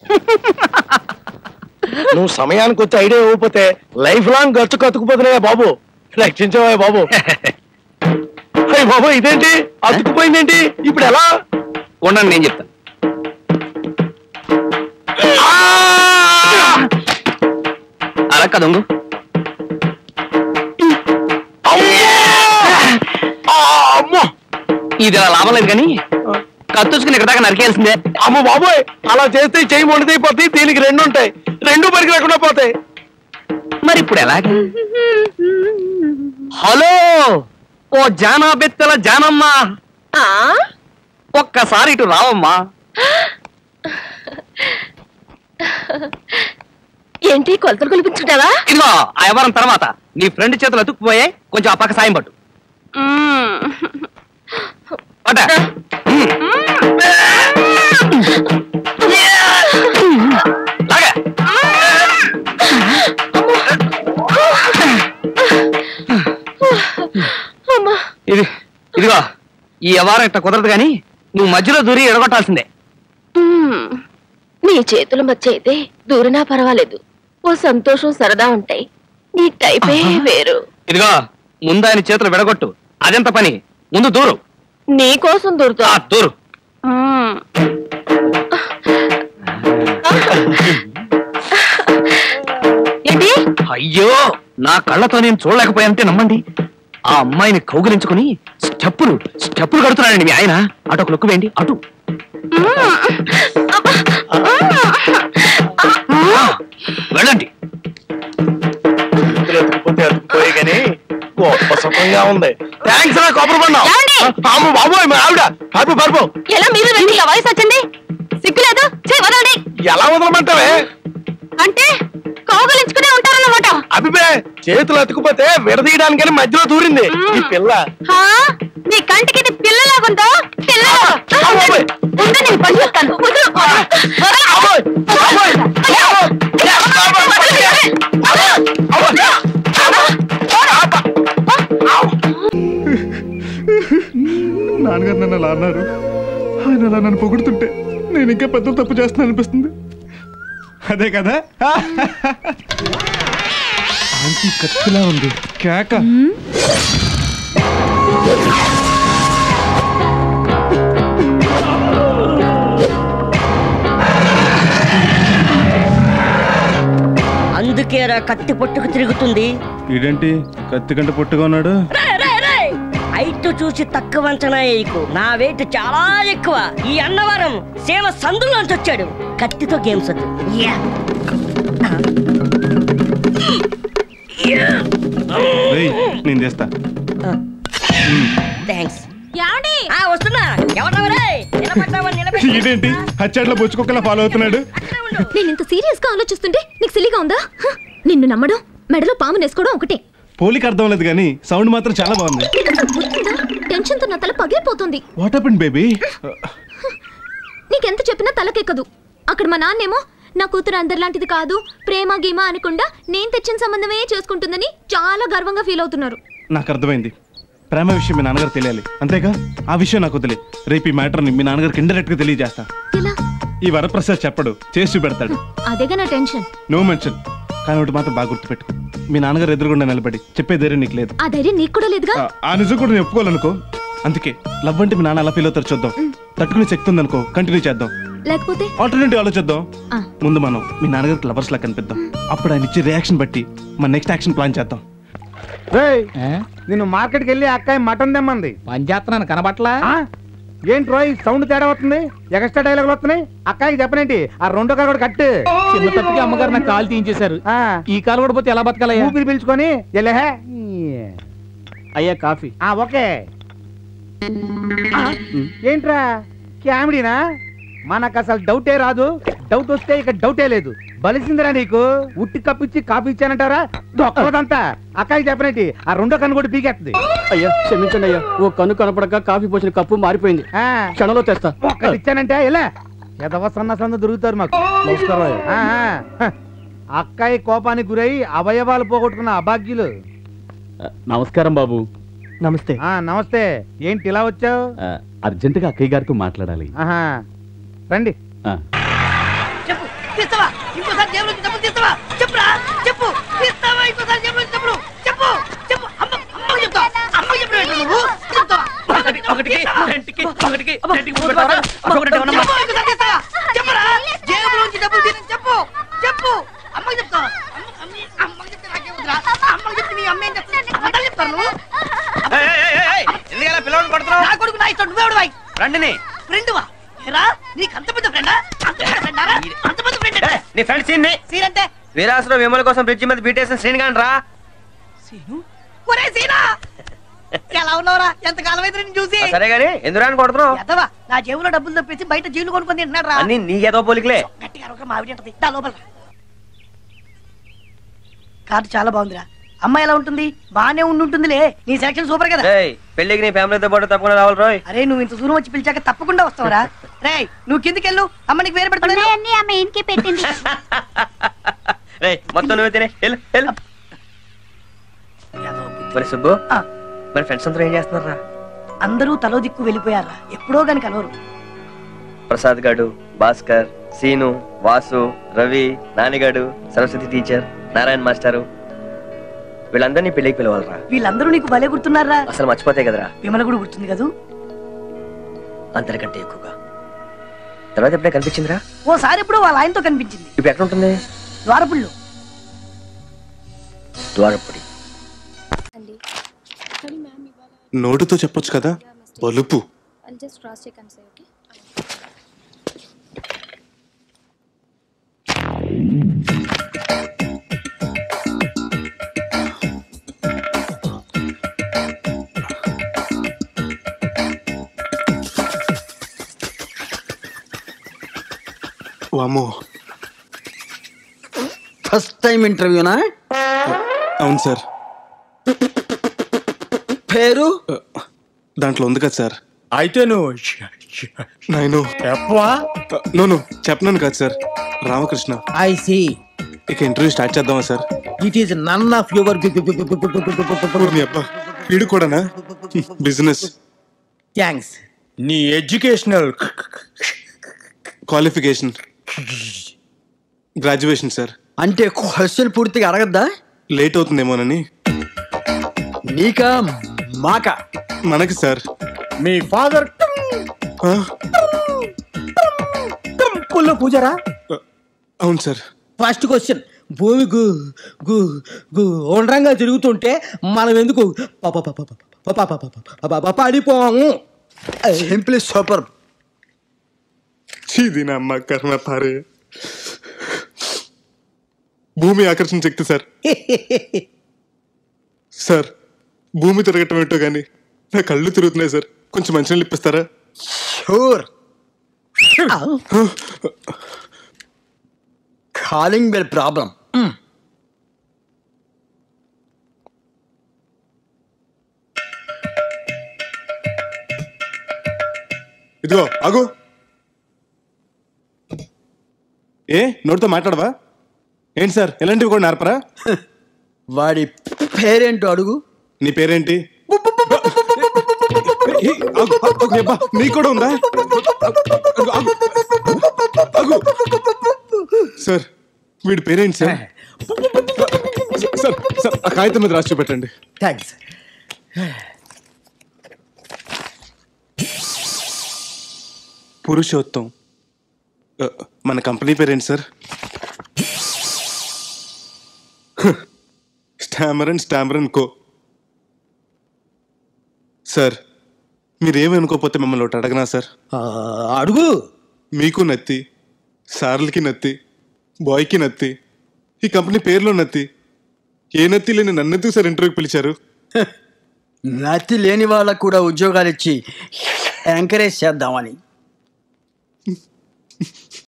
నువ్వు సమయానికి వచ్చి ఐడియా ఇవ్వకపోతే లైఫ్ లాంగ్ ఖర్చు కతుకుపోతున్నాయా బాబు రక్షించవా బాబు అయ్య బాబు ఇదేంటి అతుకుపోయిందేంటి ఇప్పుడు ఎలా ఉండండి నేను చెప్తాను అలా కదా ఉండు. అమ్మో ఇది అలా లాభం లేదు కానీ కత్తుచుకుని ఇక్కడ దాకా నరికేయాల్సిందే అమ్మ బాబోయ్ అలా చేస్తే చెయ్యి మొండిదైపోతాయి దీనికి రెండు ఉంటాయి రెండు పరికి లేకుండా పోతాయి మరి ఇప్పుడు ఎలాగా హలో ఓ జానా బెత్తల జానమ్మా ఆ ఒక్కసారి ఇటు రావమ్మా ఏంటి కొలతలు కొలిపించుకుంటావా ఇదిగో ఆ వ్యవహారం తర్వాత నీ ఫ్రెండ్ చేతులు అతుక్కుపోయే కొంచెం ఆ పక్క సాయం పట్టు పట్ట లాగా అమ్మా ఇది ఇదిగో ఈ వ్యవహారం ఇట్లా కుదరదు కానీ నువ్వు మధ్యలో దూరి ఎడగొట్టాల్సిందే మ్మ్. నీ చేతుల మధ్య అయితే దూరనా పర్వాలేదు ఓ సంతోషం సరదా ఉంటాయి నీ టైపే వేరు ఇదిగో ముందు ఆయన చేతులు విడగొట్టు అదెంత పని ముందు దూరు నీ కోసం ఆ, దూరుతా దూరు మ్మ్. ఏంటి అయ్యో నా కళ్ళతో నేను చూడలేకపోయానంటే నమ్మండి ఆ అమ్మాయిని కౌగిలించుకుని స్టెప్పులు స్టెప్పులు కడుతున్నాడండి మీ ఆయన అటు ఒక లుక్కు వేయండి అటు ఆ, వెళ్ళండి చేతులు అతుకుపోతే అతుకుపోయి కానీ గొప్ప సుఖంగా ఉంది థ్యాంక్స్ రా కొబ్బరి బండం ఏమండి? అమ్మ బాబోయ్ మా ఆవిడ పరుపు పరుపు ఎలా మీరు రండి ఇలా వయసు వచ్చింది సిగ్గులేదు చేయి వదలండి ఎలా వదలమంటావే అంటే కౌగులించుకునే ఉంటారన్నమాట అభిపే చేతులు అతుకుపోతే విడదీయడానికని మధ్యలో దూరింది ఈ పిల్ల హా? నీ కంటికి ఇది పిల్లలాగుందో పిల్లలాగా అమ్మోయ్. ఉండు, నేను పని చేస్తాను. వదలు. వదలు. అమ్మోయ్, అమ్మోయ్, అయ్యో. నాన్నగారు నన్ను అలా అన్నారు ఆయన అలా నన్ను పొగుడుతుంటే నేను ఇంకా పెద్ద తప్పు చేస్తాను అనిపిస్తుంది అదే కదా ఆంటీ కత్తిలా ఉంది కేక అందుకేరా కత్తి పట్టుకు తిరుగుతుంది ఇదేంటి కత్తి కంటే పొట్టుగా ఉన్నాడు హైట్ చూసి తక్కువ అంచనా వేయకు నా వెయిట్ చాలా ఎక్కువ ఈ అన్నవరం సేవ సందులోంచి వచ్చాడు కత్తితో గేమ్స్ వద్దు యా. రేయ్, నేను చేస్తా థ్యాంక్స్ ఆ, వస్తున్నా ఎవరెవరే నిలబడ్డావా నిలబెట్టు. ఇదేంటి హచ్చాట్లో బొచ్చుకోకలా ఫాలో అవుతున్నాడు అక్కడే ఉండు. నేను ఇంత సీరియస్ గా ఆలోచిస్తుంటే నీకు సిలిగా ఉందా హ! నిన్ను నమ్మడం మెడలో పాము నేసుకోవడం ఒకటే పోలికి అర్థం లేదు కానీ సౌండ్ మాత్రం చాలా బాగుంది నీకు అసలు బుద్ధిందా టెన్షన్ తో నా తల పగిలిపోతుంది వాట్ హ్యాపెండ్ బేబీ నీకెంత చెప్పినా తలకెక్కదు అక్కడ మా నాన్నేమో నా కూతురు అందరిలాంటిది కాదు ప్రేమ గీమ అనకుండా నేను తెచ్చిన సంబంధమే చేసుకుంటుందని చాలా గర్వంగా ఫీల్ అవుతున్నారు నాకు అర్థమైంది ప్రేమ విషయం మీ నాన్నగారు తెలియాలి అంతేగా ఆ విషయం నాకు వదిలే రేపు ఈ మ్యాటర్ని మీ నాన్నగారికి ఇండైరెక్ట్ గా తెలియజేస్తా ఎలా ఈ వరప్రసాద్ చెప్పడు చేసి చూపెడతాడు అదేగా నా టెన్షన్ నో మెన్షన్ కానీ ఒకటి మాత్రం బాగా గుర్తుపెట్టుకో మీ నాన్నగారు ఎదురుగుండా నిలబడి చెప్పే ధైర్యం నీకు లేదు ఆ ధైర్యం నీకు కూడా లేదుగా ఆ- ఆ నిజం కూడా నేను ఒప్పుకోవాలనుకో అందుకే లవ్ అంటే మీ నాన్న ఎలా ఫీల్ అవుతారు చూద్దాం తట్టుకునే శక్తి ఉందనుకో కంటిన్యూ చేద్దాం లేకపోతే ఆల్టర్నేటివ్ ఆలోచిద్దాం ఆ. ముందు మనం మీ నాన్నగారికి లవర్స్ లా కనిపిద్దాం అప్పుడు ఆయన ఇచ్చే రియాక్షన్ బట్టి మన నెక్స్ట్ యాక్షన్ ప్లాన్ చేద్దాం నిన్ను మార్కెట్కి వెళ్ళి అక్కాయి మటన్ తెమ్మంది పని చేస్తున్నాను కనబట్లా ఆ? ఏంటి రోయ్ సౌండ్ తేడా వస్తుంది ఎక్స్ట్రా డైలాగులు వస్తున్నాయి అక్కాయికి చెప్పనేంటి ఆ రెండో కాలు కూడా కట్టు చిన్న తప్పికి అమ్మగారు నాకు కాలు తీయించేశారు ఆ, ఈ కాలు కూడా పోతే ఎలా బతకాలయ్యా ఊపిరి పీల్చుకొని వెళ్ళే అయ్యా కాఫీ ఆ ఓకే ఆ, ఏంట్రా కామెడీనా మనకు అసలు డౌటే రాదు డౌట్ వస్తే ఇక డౌటే లేదు బలిసిందిరా నీకు ఉట్టి కప్పిచ్చి కాపీ ఇచ్చానంటారా దొక్కదంతా అక్కాయికి చెప్పనేంటి ఆ రెండో కన్ను కూడా పీకేస్తుంది అయ్యా క్షమించండి అయ్యా ఓ కన్ను కనపడక కాఫీ పోసిన కప్పు మారిపోయింది ఆ, క్షణంలో తెస్తా ఒక్కటి ఇచ్చానంటే ఎలా ఎదవ సన్న సన్న దొరుకుతారు మాకు నమస్కారం ఆ, ఆ, హ. అక్కాయి కోపానికి గురై అవయవాలు పోగొట్టుకున్న అభాగ్యులు నమస్కారం బాబు నమస్తే ఆ నమస్తే ఏంటి ఇలా వచ్చావు అర్జెంటుగా అక్కయ్య గారితో మాట్లాడాలి ఆహా రండి చెప్పు ఇంకోసారి జేబులో నుంచి డబ్బులు తీస్తావా చెప్పురా చెప్పు తీస్తావా ఇంకోసారి జేబులో నుంచి డబ్బులు చెప్పు చెప్పు అమ్మ అమ్మకి చెప్తా అమ్మకి చెప్పినట్టు నువ్వు చెప్తావా ఒకటి- ఒకటికి రెండుకి ఒకటికి రెండుకి మూడు చెప్పు, పెడతావా? ఒకటి ఏమన్నా ఇంకోసారి తీస్తావా చెప్పురా జేబులో నుంచి డబ్బులు తీయని చెప్పు చెప్పు అమ్మకి చెప్తావా అమ్మ- అమ్మ- అమ్మకి చెప్తే నాకేం వద్దురా అమ్మకి చెప్తే మీ అమ్మ ఏం చెప్తాను అబద్ధాలు చెప్తారు నువ్వు ఏయ్, ఏయ్, ఏయ్, ఏయ్, ఎందుకలా పిల్లవాడిని కొడుతున్నావు నా కొడుకు నా ఇష్టం నువ్వెవడు వాయి రండిని ఫ్రెండ్ వా ఏరా నీకు అంత పెద్ద ఫ్రెండా అంత పెద్ద ఫ్రెండా అంత పెద్ద ఫ్రెండ్ ఏయ్, నీ ఫ్రెండ్ సీన్ని సీన్ అంటే వీరాసులో విమల కోసం బ్రిడ్జి మీద బీటేసిన శ్రీనిగాన్ రా సీను ఒరే సీనా ఎలా ఉన్నావురా ఎంత కాలం అయితే నేను చూసి సరే గాని ఎందుకు అని కొడుతున్నావు ఎదవా నా జేబులో డబ్బులు తప్పేసి బయట జీలు కొనుక్కొని తింటున్నాడు రా అన్ని నీ ఏదో పోలికలే గట్టిగా అరవక మావిడి ఉంటది దా లోపల రా. కార్డు చాలా బాగుందిరా అమ్మాయి ఎలా ఉంటుంది బానే ఉండి ఉంటుందిలే నీ సెలక్షన్ సూపర్ కదా ఏయ్ పెళ్ళికి నీ ఫ్యామిలీతో పాటు తప్పకుండా రావాలి రోయ్ అరే నువ్వు ఇంత దూరం వచ్చి పిలిచాక తప్పకుండా వస్తావురా రే నువ్వు కిందికి వెళ్ళు అమ్మ నీకు వేరే పెడుతుంది ఉన్నాయన్నీ ఆమె ఇంటికి పెట్టింది రేయ్ మొత్తం నువ్వే తినే వెళ్ళు వెళ్ళు మరి సుబ్బు ఆ. మరి ఫ్రెండ్స్ అందరూ ఏం చేస్తున్నారా అందరూ తలో దిక్కు వెళ్ళిపోయారా ఎప్పుడో గాని కలవరు ప్రసాద్ గాడు భాస్కర్ సీను వాసు రవి నానిగాడు సరస్వతి టీచర్ నారాయణ మాస్టారు వీళ్ళందరినీ పెళ్ళికి పిలవాలరా వీళ్ళందరూ నీకు భలే గుర్తున్నారా అసలు మర్చిపోతే కదరా విమల కూడా గుర్తుంది కదూ అందరికంటే ఎక్కువగా తర్వాత ఎప్పుడే కనిపించిందిరా ఓసారి ఎప్పుడో వాళ్ళ ఆయనతో కనిపించింది ఇప్పుడు ఎక్కడ ఉంటుంది ద్వారపుళ్ళు ద్వారపడి నోటుతో చెప్పొచ్చు కదా పలుపు వామో ఫస్ట్ టైం ఇంటర్వ్యూనా అవును సార్ పేరు దాంట్లో ఉంది కదా సార్ అయితే నువ్వు నేను చెప్పవా నో నో చెప్పనాను కాదు సార్ రామకృష్ణ ఐ సి ఇక ఇంటర్వ్యూ స్టార్ట్ చేద్దామా sir it is none of your ఊరిని అబ్బా వీడు కూడానా బిజినెస్ థ్యాంక్స్ నీ ఎడ్యుకేషనల్ క్వాలిఫికేషన్ గ్రాడ్యుయేషన్ సార్ అంటే క్వశ్చన్ పూర్తిగా అడగద్దా లేట్ అవుతుందేమోనని నీకా మాకా మనకి సార్ మీ ఫాదర్ ఆ, టెంపుల్లో పూజారా అవును సార్ ఫస్ట్ క్వశ్చన్ భూమి గు గు గు ఉండ్రంగా తిరుగుతుంటే మనం ఎందుకు ప- ప- ప- ప- ప- ప- ప- ప- ప- ప- పడిపోము సింప్లీ సూపర్ చీదిన అమ్మ కర్మ పారే భూమి ఆకర్షణ శక్తి సార్ సార్ భూమి తిరగటం ఏంటో కానీ నా కళ్ళు తిరుగుతున్నాయి సార్ కొంచెం మంచినీళ్ళు ఇప్పిస్తారా షూర్ కాలింగ్ బెల్ ప్రాబ్లం ఇదిగో ఆగు ఏ నోటితో మాట్లాడవా ఏంటి సార్ ఎలాంటివి కూడా నేర్పరా వాడి పేరేంటో అడుగు నీ పేరేంటి ఏ, ఆగు, ఆగు, అబ్బా, నీకు కూడా ఉందా ఆగు, ఆగు, ఆగు. సార్ వీడి పేరేంటి సార్ సార్ సార్ ఆ కాగితం మీద రాసి చూపెట్టండి థ్యాంక్స్ పురుషోత్తం ఆ, మన కంపెనీ పేరేంటి సార్ స్టామరన్ స్టామరన్ కో సార్ మీరేమనుకోకపోతే మిమ్మల్ని ఒకటి అడగనా సార్ అడుగు మీకు నత్తి సార్లకి నత్తి బాయ్కి నత్తి ఈ కంపెనీ పేరులో నత్తి ఏ నత్తి లేని నన్నెందుకు సార్ ఇంటర్వ్యూకి పిలిచారు నతి లేని వాళ్ళకు కూడా ఉద్యోగాలు ఇచ్చి ఎంకరేజ్ చేద్దామని